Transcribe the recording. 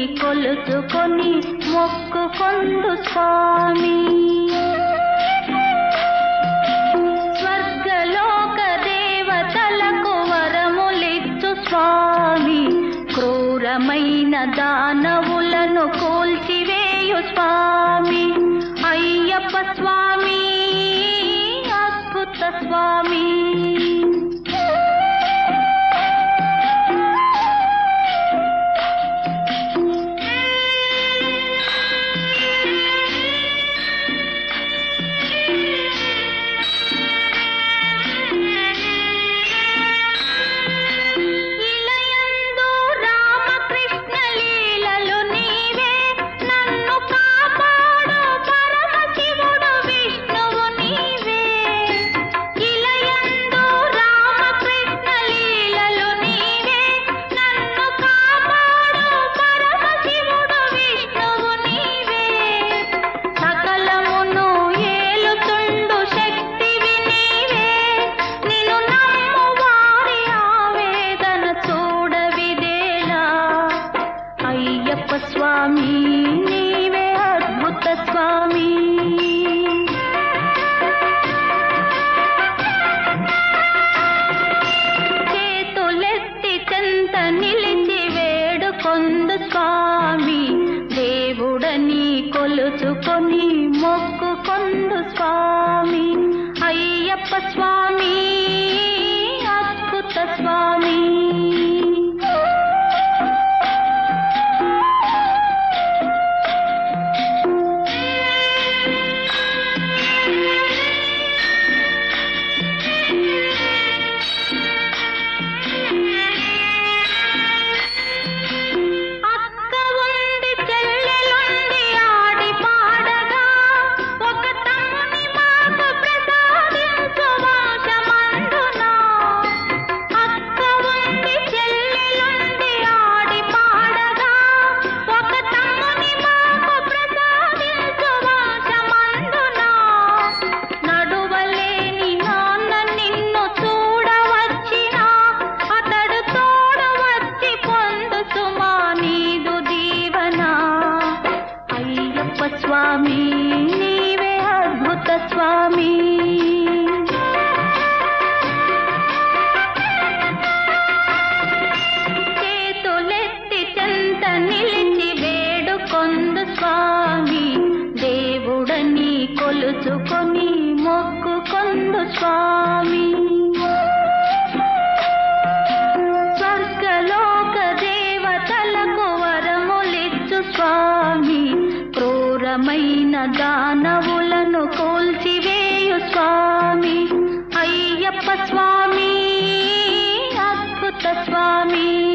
కొలుచుకొని మొక్కుకొందు స్వామి స్వర్గలోక దేవతలకు వరములిచ్చు స్వామి క్రూరమైన దానవులను కూల్చివేయు స్వామి అయ్యప్ప స్వామి అద్భుత స్వామి ఇలయందు రామకృష్ణ లీలలు నీవే నన్ను కాపాడు పరమశివుడు విష్ణువు నీవే ఇలయందు రామకృష్ణ లీలలు నీవే నన్ను కాపాడు పరమశివుడు విష్ణువు నీవే సకలమును ఏలుతుండు శక్తివి నీవే నిన్ను నమ్ము వారి ఆవేదన చూడవిదేలా అయ్యప్ప స్వామి నీవే అద్భుత స్వామి చేతులెత్తి చెంత నిలిచి వేడుకొందు స్వామి దేవుడని కొలుచుకొని మొక్కుకొందు స్వామి అయ్యప్ప స్వామి అద్భుత స్వామి అక్క ఉండి చెల్లెలుండి ఆడి పాడగా ఒక తమ్ముని మాకు ప్రసాదించు వంశమందునా అక్క ఉండి చెల్లెలుండి ఆడి పాడగా ఒక తమ్ముని మాకు ప్రసాదించు వంశమందునా నడువలేని నాన్న నిన్ను చూడవచ్చినా అతడు తోడవచ్చి పొందు సుమా నీదు దీవనా అయ్యప్ప స్వామి నీవే అద్భుత స్వామి చేతులెత్తి చెంత నిలిచి వేడుకొందు స్వామి దేవుడని కొలుచుకొని మొక్కుకొందు స్వామి స్వర్గలోక దేవతలకు వరములిచ్చు స్వామి క్రూరమైన దానవులను కూల్చివేయు స్వామి అయ్యప్ప స్వామి అద్భుత స్వామి